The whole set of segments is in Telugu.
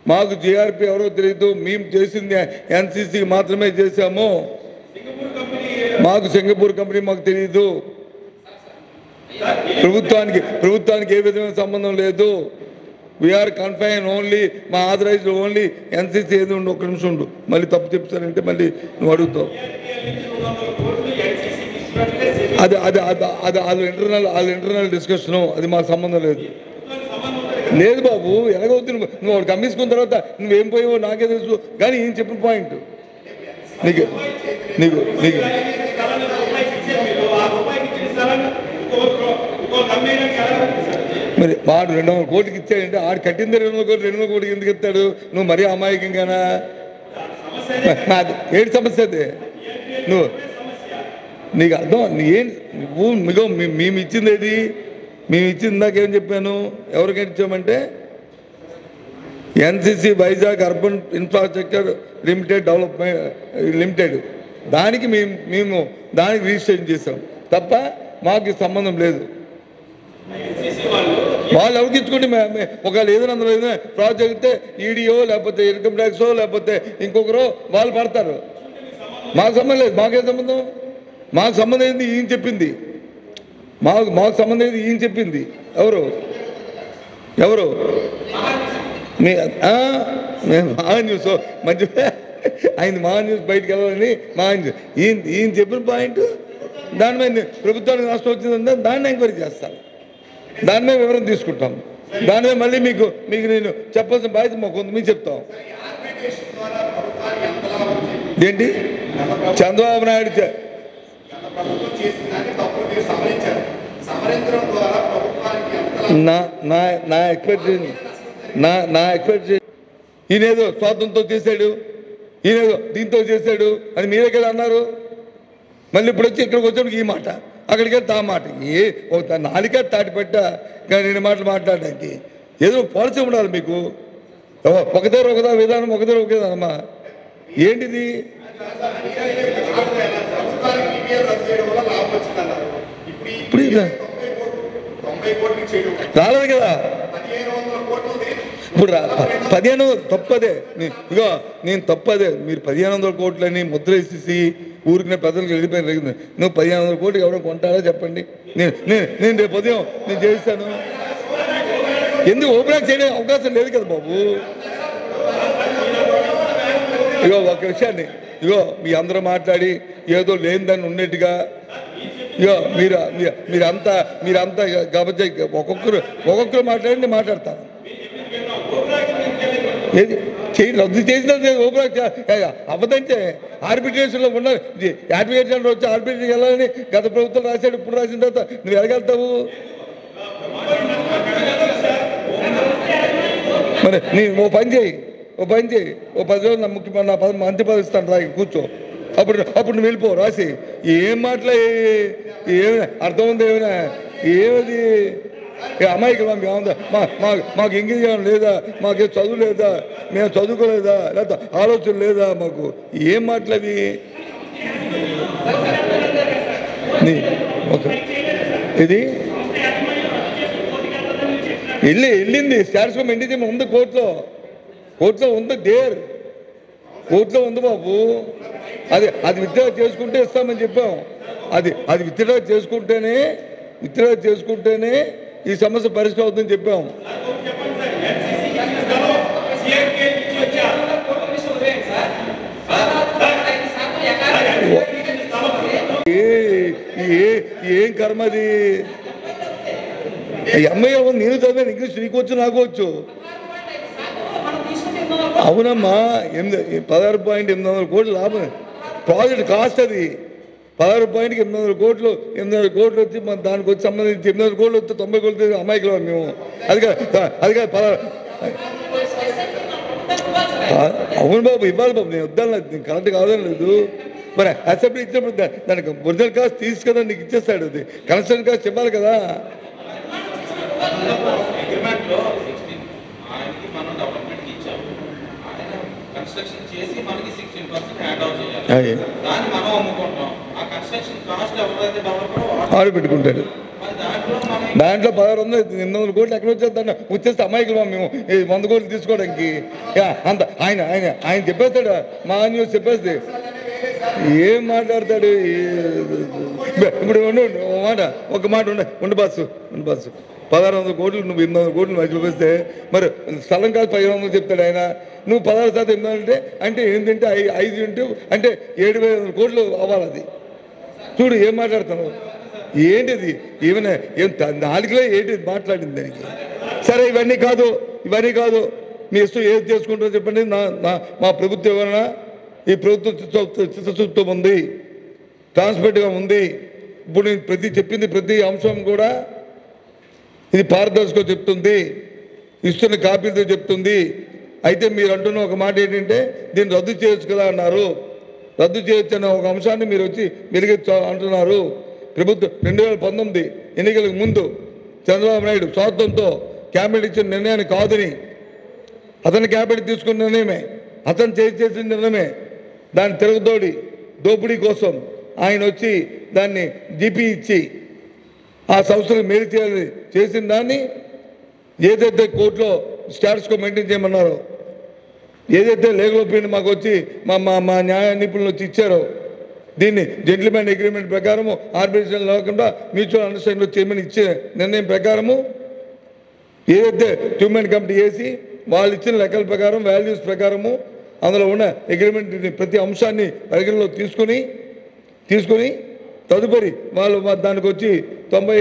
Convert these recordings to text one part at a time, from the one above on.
మాకు జేఆర్పి ఎవరో తెలియదు మేము చేసింది ఎన్సీసీ మాత్రమే చేశాము మాకు సింగపూర్ కంపెనీ మాకు తెలియదు ప్రభుత్వానికి ప్రభుత్వానికి ఏ విధమైన సంబంధం లేదు వీఆర్ కన్ఫైన్ ఓన్లీ మా ఆథరైజ్డ్ ఓన్లీ ఎన్సీసీ ఏది ఉండు ఒక్క నిమిషం ఉండు మళ్ళీ తప్పు చెప్తానంటే మళ్ళీ నువ్వు అడుగుతావు అది అది అది అది వాళ్ళ ఇంటర్నల్ వాళ్ళ ఇంటర్నల్ డిస్కషను అది మాకు సంబంధం లేదు లేదు బాబు ఎలాగవుతుంది నువ్వు నువ్వు వాడు కమ్మేసుకున్న తర్వాత నువ్వేం పోయావో నాకే తెలుసు కానీ ఏం చెప్పిన పాయింట్ నీకు నీకు నీకు మరి వాడు రెండు వందల కోటికి ఇచ్చాడంటే ఆడు కట్టింది రెండు వందల కోట్లు రెండు వందల కోటికి ఎందుకు ఇస్తాడు నువ్వు మరీ అమాయకంగానా అది ఏంటి సమస్య అది నువ్వు నీకు అర్థం నీ ఏం నువ్వు మిగో మీ- మేము ఇచ్చింది ఏది మేము ఇచ్చింది ఇందాకేం చెప్పాను ఎవరికి ఇచ్చామంటే NCC Vizag urban infrastructure limited development limited దానికి మేము మేము దానికి రిజిస్ట్రేషన్ చేసాం తప్ప మాకు సంబంధం లేదు వాళ్ళు ఎవరికి ఇచ్చుకుంటే మే- మే- ఒకవేళ ఏదైనా అందులో ఏదైనా ప్రాజెక్ట్ ఈడీఓ లేకపోతే ఇన్కమ్ ట్యాక్సో లేకపోతే ఇంకొకరో వాళ్ళు పడతారు మాకు సంబంధం లేదు మాకే సంబంధం మాకు సంబంధం ఏంది ఈయన చెప్పింది మాకు మాకు సంబంధం ఏంది ఈయన చెప్పింది ఎవరు ఎవరు మీ ఆ, మేము మహా న్యూస్ మంచి ఆయన మహా న్యూస్ బయటకు వెళ్ళాలని మహా న్యూస్ ఈయన ఈయన చెప్పిన పాయింట్ దాని మీద ప్రభుత్వానికి నష్టం వచ్చిందంటే దాన్ని ఎంక్వైరీ చేస్తాను దాని మీద వివరం తీసుకుంటాం దాని మీద మళ్ళీ మీకు మీకు నేను చెప్పాల్సిన బాధ్యత మాకు ఉంది మీకు చెప్తాం ఏంటి చంద్రబాబు నాయుడు చె- ప్రభుత్వం చేసిందని తప్పులు మీరు సమరించారు సమరించడం ద్వారా ప్రభుత్వానికి ఎంత నా నా నా ఎక్స్పెక్టేషన్ నా నా ఎక్స్పెక్టేషన్ ఈయనేదో స్వాతంతో చేశాడు ఈయనేదో దీంతో చేశాడు అని మీరే కదా అన్నారు మళ్ళీ ఇప్పుడు వచ్చి ఇక్కడికి వచ్చేప్పుడు ఈ మాట అక్కడికి వెళ్తే ఆ మాట ఏ ఒక నాలిక తాటిపెట్ట ఇంకా రెండు మాటలు మాట్లాడడానికి ఏదో పాలసీ ఉండాలి మీకు ఓ, ఒకదారు ఒకదా విధానం ఒకదారు ఒక విధానమా ఏంటిది ప్రభుత్వానికి ఈవీఎం రద్దు చేయడం వల్ల లాభం వచ్చిందన్నారు ఇప్పుడు ఈ ఇప్పుడు ఇది తొంభై కోట్లు చేయడం రాలేదు కదా పదిహేను వందల కోట్లది ఇప్పుడు రా- ప- పదిహేను తప్పదే నీ- ఇగో నేను తప్పదే మీరు పదిహేను వందల కోట్లని ముద్ర వేసేసి ఊరికి ప్రజలకు వెళ్ళిపోయిన రేగింది నువ్వు పదిహేను వందల కోట్లు ఎవరైనా కొంటారా చెప్పండి నేను నేను నేను రేపు ఉదయం నేను చేస్తాను ఎందుకు ఓపెన్ చేయడానికి అవకాశం లేదు కదా బాబు ఇగో ఒక విషయాన్ని ఇగో మీ అందరూ మాట్లాడి ఏదో లేనిదాన్ని ఉన్నట్టుగా ఇగో మీరు మీ- మీరంతా మీరంతా కాబట్టి ఒక్కొక్కరు ఒక్కొక్కరు మాట్లాడి నేను మాట్లాడతాను ఏది చేయి రద్దు చేసిన ఓపెన్ అవ్వదంటే ఆర్బిట్రేషన్లో ఉన్న అడ్వకేషన్ వచ్చి ఆర్బిట్రేషన్ వెళ్ళాలని గత ప్రభుత్వం రాశాడు ఇప్పుడు రాసిన తర్వాత నువ్వు ఎలాగెళ్తావు మరి నీ ఓ పని చేయి ఓ పని చేయి ఓ పది రోజులు నా ముఖ్య నా పద మంత్రి పదవి ఇస్తాను రా కూర్చో అప్పుడు అప్పుడు నువ్వు వెళ్ళిపో రాసి ఏం మాటలే ఏమి అర్థం ఉంది ఏమైనా ఏమది ఏ అమ్మాయికి మా మేముందా మా మా మాకు ఇంగ్లీష్ జ్ఞానం లేదా మాకే చదువు లేదా మేము చదువుకోలేదా లేదా ఆలోచన లేదా మాకు ఏం మాటలు అవి నీ ఒక ఇది వెళ్ళి వెళ్ళింది స్టాటస్ ఇండిజీ ఉంది కోర్టులో కోర్టులో ఉంది దేర్ కోర్టులో ఉంది బాబు అది అది విత్డ్రా చేసుకుంటే ఇస్తామని చెప్పాం అది అది విత్డ్రా చేసుకుంటేనే విత్డ్రా చేసుకుంటేనే ఈ సమస్య పరిష్కారం అవుతుందని చెప్పాం ఏ- ఏ- ఏం కర్మ అది ఈ అమ్మాయి ఎవరు నేను చదివాను ఇంగ్లీష్ నీకు వచ్చు నాకు వచ్చు అవునమ్మా ఎనిమిది పదహారు పాయింట్ ఎనిమిది వందల కోట్లు లాభం ప్రాజెక్ట్ కాస్ట్ అది పదహారు పాయింట్కి ఎనిమిది వందల కోట్లు ఎనిమిది వందల కోట్లు వచ్చి మన దానికి వచ్చి సంబంధించి ఎనిమిది వందల కోట్లు వస్తే తొంభై కోట్లు అమ్మాయికి మేము అది కాదు అది కాదు పదహారు ఆ, అవును బాబు ఇవ్వాలి బాబు నేను వద్దాను నేను కరెక్ట్ కాదని లేదు మరి అసెంబ్లీ ఇచ్చినప్పుడు దా- దానికి ఒరిజినల్ కాస్ట్ తీసి కదా నీకు ఇచ్చేస్తాడు అది కన్స్ట్రక్షన్ కాస్ట్ ఇవ్వాలి కదా అగ్రిమెంట్ లో సిక్స్టీన్ ఆయనకి మనం డెవలప్మెంట్ ఇచ్చాము ఆయన కన్స్ట్రక్షన్ చేసి మనకి సిక్స్టీన్ పర్సెంట్ హ్యాండ్ ఓవర్ చేయాలి అయ్యి. దాన్ని మనం అమ్ముకుంటాం ఆ కన్స్ట్రక్షన్ కాస్ట్ ఎవరైతే డెవలపర్ ఆడు పెట్టుకుంటాడు మరి దాంట్లో మనం దాంట్లో పదహారు వందలు ఎనిమిది వందల కోట్లు ఎక్కడ వచ్చేద్దన్న వచ్చేస్తే అమాయకులు మేము ఈ వంద కోట్లు తీసుకోవడానికి యా, అంత ఆయన ఆయన ఆయన చెప్పేస్తాడు మా న్యూస్ చెప్పేస్తే ఏం మాట్లాడతాడు ఈ- ఇప్పుడు ఉండు ఉండు, ఒక మాట ఒక మాట ఉండ ఉండు బస్సు ఉండు బస్సు పదహారు వందల కోట్లు నువ్వు ఎనిమిది వందల కోట్లు నువ్వు చూపిస్తే మరి స్థలం కాదు పదిహేను వందలు చెప్తాడు ఆయన నువ్వు పదహారు శాతం ఎనిమిది వందలు అంటే అంటే ఏంటంటే ఐ- ఐదు ఇంటూ అంటే ఏడు వేల వందల కోట్లు అవ్వాలి అది చూడు ఏం మాట్లాడుతున్నావు ఏంటిది ఈవెన్ ఏం త- నాలుగులో ఏంటి మాట్లాడింది దానికి సరే ఇవన్నీ కాదు ఇవన్నీ కాదు మీ ఇష్టం ఏది చేసుకుంటారో చెప్పండి నా నా మా ప్రభుత్వం ఏమన్నా ఈ ప్రభుత్వం చిత్త- చిత్తశుద్ధితో ఉంది ట్రాన్స్పరెంట్గా ఉంది ఇప్పుడు నేను ప్రతి చెప్పింది ప్రతి అంశం కూడా ఇది పారదర్శకం చెప్తుంది ఇస్తున్న కాపీలతో చెప్తుంది అయితే మీరు అంటున్న ఒక మాట ఏంటంటే దీన్ని రద్దు చేయొచ్చు కదా అన్నారు రద్దు చేయొచ్చు అన్న ఒక అంశాన్ని మీరు వచ్చి మెరుగెత్తు అంటున్నారు ప్రభుత్వం రెండు వేల పంతొమ్మిది ఎన్నికలకు ముందు చంద్రబాబు నాయుడు స్వార్థంతో క్యాబినెట్ ఇచ్చిన నిర్ణయాన్ని కాదని అతని క్యాబినెట్ తీసుకున్న నిర్ణయమే అతను చేసి చేసిన నిర్ణయమే దాన్ని తిరుగుతోడి దోపిడీ కోసం ఆయన వచ్చి దాన్ని జీపీ ఇచ్చి ఆ సంస్థలు మేలు చేయాలని చేసిన దాన్ని ఏదైతే కోర్టులో స్టాటస్కో మెయింటైన్ చేయమన్నారో ఏదైతే లీగల్ ఒపీనియన్ మాకు వచ్చి మా మా మా న్యాయ నిపుణులు వచ్చి ఇచ్చారో దీన్ని జెంట్లమెన్ అగ్రిమెంట్ ప్రకారము ఆర్బిట్రేషన్ లేకుండా మ్యూచువల్ అండర్స్టాండింగ్లో చేయమని ఇచ్చే నిర్ణయం ప్రకారము ఏదైతే ట్యూమెంట్ కమిటీ వేసి వాళ్ళు ఇచ్చిన లెక్కల ప్రకారం వాల్యూస్ ప్రకారము అందులో ఉన్న అగ్రిమెంట్ ప్రతి అంశాన్ని పరిగణలో తీసుకొని తీసుకొని తదుపరి వాళ్ళు మా- దానికి వచ్చి తొంభై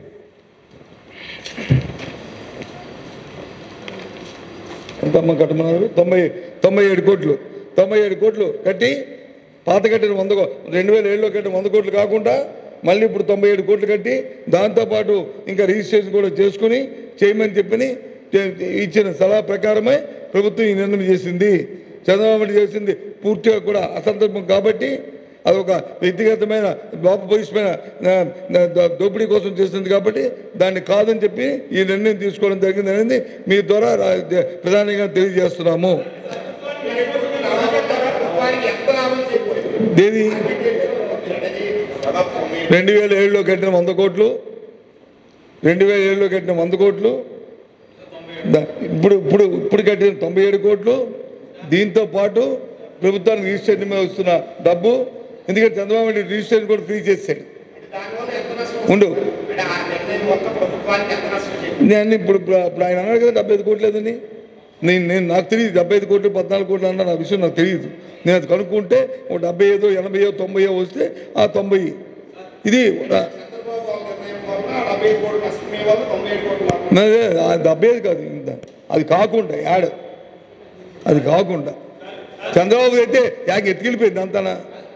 ఎంత అమ్మ కట్టమన్నారు తొంభై తొంభై ఏడు కోట్లు తొంభై ఏడు కోట్లు కట్టి పాత కట్టిన వంద కో- రెండు వేల ఏడులో కట్టిన వంద కోట్లు కాకుండా మళ్ళీ ఇప్పుడు తొంభై ఏడు కోట్లు కట్టి దాంతోపాటు ఇంకా రిజిస్ట్రేషన్ కూడా చేసుకుని చేయమని చెప్పని చే- ఇచ్చిన సలహా ప్రకారమే ప్రభుత్వం ఈ నిర్ణయం చేసింది చంద్రబాబు నాయుడు చేసింది పూర్తిగా కూడా అసందర్భం కాబట్టి అదొక వ్యక్తిగతమైన లోపభూయిష్టమైన ఆ, ఆ, దో- దోపిడీ కోసం చేస్తుంది కాబట్టి దాన్ని కాదని చెప్పి ఈ నిర్ణయం తీసుకోవడం జరిగింది అనేది మీ ద్వారా రా- ప్రధానంగా తెలియజేస్తున్నాము ప్రభుత్వానికి ఎంత లాభం చేకూరింది దేని దాదాపు మీ రెండు వేల ఏడులో కట్టిన వంద కోట్లు రెండు వేల ఏడులో కట్టిన వంద కోట్లు ద- ఇప్పుడు ఇప్పుడు ఇప్పుడు కట్టిన తొంభై ఏడు కోట్లు దీంతో పాటు ప్రభుత్వానికి రిజిస్ట్రేషన్ మీద వస్తున్న డబ్బు ఎందుకంటే చంద్రబాబు నాయుడు రిజిస్ట్రేషన్ కూడా ఫ్రీ చేశాడు దానివల్ల ఎంత నష్టం ఉండు అంటే ఆ నిర్ణయం మొత్తం ప్రభుత్వానికి ఎంత నష్టం చేకూరింది నేను ఇప్పుడు ఇప్పుడు ఇప్పుడు ఆయన అన్నాడు కదా డెబ్బై ఐదు కోట్లు లేదని నేను నేను నాకు తెలియదు డెబ్బై ఐదు కోట్లు పద్నాలుగు కోట్లు అన్న నా విషయం నాకు తెలియదు నేను అది కనుక్కుంటే ఒక డెబ్బై ఐదో ఎనభైయో తొంభైయో వస్తే ఆ తొంభై ఇది ఆ, చంద్రబాబు వాళ్ళ నిర్ణయం వల్ల డెబ్బై ఐదు కోట్లు నష్టం మీ వాళ్ళు తొంభై ఏడు కోట్లు లాభం నాదే ఆ డెబ్బై ఐదు కాదు ఇంత అది కాకుండా యాడ్ అది కాకుండా చంద్రబాబు అయితే యాగ ఎత్తుకెళ్ళిపోయింది అంతనా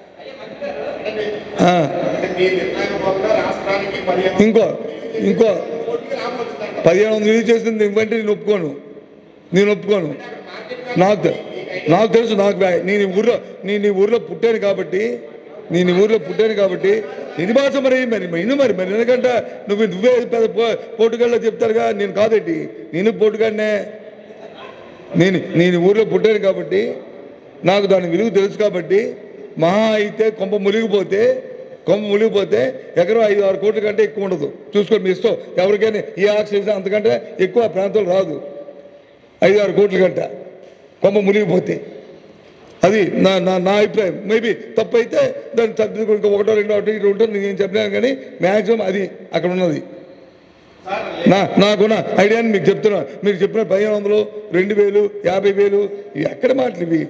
ఆ, అంటే మీ నిర్ణయం వల్ల రాష్ట్రానికి పదిహేను ఇంకో ఇంకో కోట్లకి లాభం వచ్చిందంట పదిహేను వందలు రిలీజ్ చేసింది ఇవ్వంటే నేను ఒప్పుకోను నేను ఒప్పుకోను నాకు తె- నాకు తెలుసు నాకు బ్యా- నేను ఈ ఊర్లో నేను ఈ ఊర్లో పుట్టాను కాబట్టి నేను ఈ ఊర్లో పుట్టాను కాబట్టి ఎన్ని భాష మరి మరి ఇను మరి మరి ఎందుకంటే నువ్వు నువ్వే పెద్ద పో- పోటుగాళ్ళ చెప్తారుగా నేను కాదేంటి నేను పోటుగాడినే నేను నేను ఈ ఊర్లో పుట్టాను కాబట్టి నాకు దాని విలువ తెలుసు కాబట్టి మహా అయితే కొంప మునిగిపోతే కొంప మునిగిపోతే ఎకరం ఐదు ఆరు కోట్ల కంటే ఎక్కువ ఉండదు చూసుకోండి మీ ఇష్టం ఎవరికైనా ఏ ఆక్సిజన్ అంతకంటే ఎక్కువ ఆ ప్రాంతంలో రాదు ఐదు ఆరు కోట్ల గంట కొమ్మ మునిగిపోతే అది నా నా నా అభిప్రాయం మేబీ తప్పు అయితే దాన్ని సర్దిద్దుకుని ఇంకా ఒకటో రెండో ఒకటి ఇటు ఉంటుంది నేను చెప్పినాను కానీ మ్యాక్సిమం అది అక్కడ ఉన్నది నా నాకున్న ఐడియాని మీకు చెప్తున్నా మీరు చెప్పిన పదిహేను వందలు రెండు వేలు యాభై వేలు ఇవి ఎక్కడ మాటలు ఇవి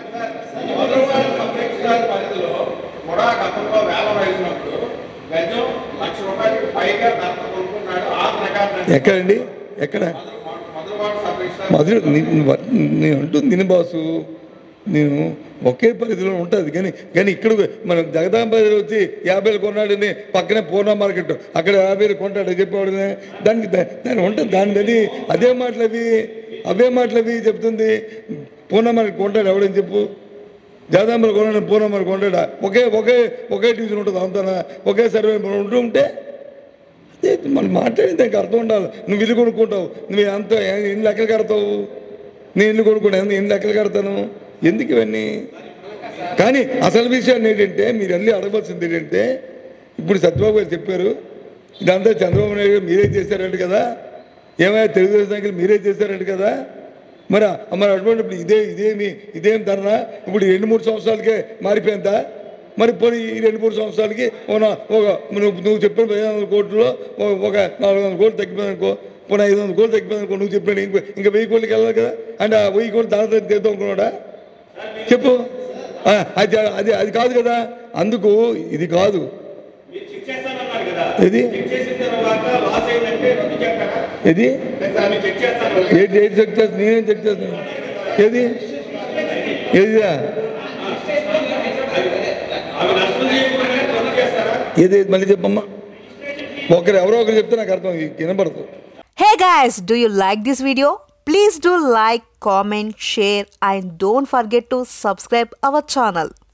పరిధిలో కూడా గతంలో వేల వేసినప్పుడు గజం లక్ష రూపాయలకి పైగా ధర కొనుక్కున్నాడు ఆ ప్రకారం ఎక్కడండి ఎక్కడ మొదలువాడు సబ్ రిజిస్ట్రార్ మధుర నేను అంటుంది తిని బాసు నేను ఒకే పరిధిలో ఉంటుంది కానీ కానీ ఇక్కడ మన జగదాంబ వచ్చి యాభైలు కొన్నాడని పక్కనే పూర్ణ మార్కెట్ అక్కడ యాభైలు కొంటాడు చెప్పేవాడు దానికి దా- దాని ఉంటుంది దాని అది అదే మాటలు అవి అవే మాటలు అవి చెప్తుంది పూర్ణ మార్కెట్ కొంటాడు ఎవడని చెప్పు జగదాంబలు కొన్నాడు పూర్ణ మార్కెట్ కొంటాడా ఒకే ఒకే ఒకే ట్యూషన్ ఉంటుంది అంతనా ఒకే సర్వే ఉంటూ ఉంటే అదే మనం మాట్లాడింది దానికి అర్థం ఉండాలి నువ్వు ఇల్లు కొనుక్కుంటావు నువ్వు ఎంత ఎన్ని లెక్కలు కడతావు నేను ఇల్లు కొనుక్కుంటాను ఎన్ని లెక్కలు కడతాను ఎందుకు ఇవన్నీ కానీ అసలు విషయాన్ని ఏంటంటే మీరు అన్నీ అడగవలసింది ఏంటంటే ఇప్పుడు సత్యబాబు గారు చెప్పారు ఇదంతా చంద్రబాబు నాయుడు గారు మీరే చేశారంట కదా ఏమైనా తెలుగుదేశం నాయకులు మీరే చేశారంట కదా మరి మరి అటువంటి ఇప్పుడు ఇదే ఇదేమి ఇదేం ధరనా ఇప్పుడు ఈ రెండు మూడు సంవత్సరాలకే మారిపోయిందా మరి పోనీ ఈ రెండు మూడు సంవత్సరాలకి ఒక నా- ఒక నువ్వు నువ్వు చెప్పిన పదిహేను వందల కోట్లలో ఒక- ఒక నాలుగు వందల కోట్లు తగ్గిపోయింది అనుకో పోనీ ఐదు వందల కోట్లు తగ్గిపోయింది అనుకో నువ్వు చెప్పిన ఇంకో ఇంకా వెయ్యి కోట్లకి వెళ్ళాలి కదా అంటే ఆ వెయ్యి కోట్లు దాని తీద్దాం అనుకున్నాడా చెప్పు ఆ, అది అది అది కాదు కదా అందుకు ఇది కాదు మీరు చెక్ చేస్తానన్నారు కదా ఇది చెక్ చేసిన తర్వాత లాస్ అయిందంటే రద్దు చేస్తారా ఇది సార్ మీరు చెక్ చేస్తాను ఏంటి ఏంటి చెక్ చేస్తాను నేనేం చెక్ చేస్తాను ఏది ఏదిరా అవి నష్టం చేయకుండా రద్దు చేస్తారా ఏది మళ్ళీ చెప్పమ్మా ఒకరు ఎవరో ఒకరు చెప్తే నాకు అర్థం వినపడదు Hey guys, do you like this video? Please do like, comment, share and don't forget to subscribe our channel.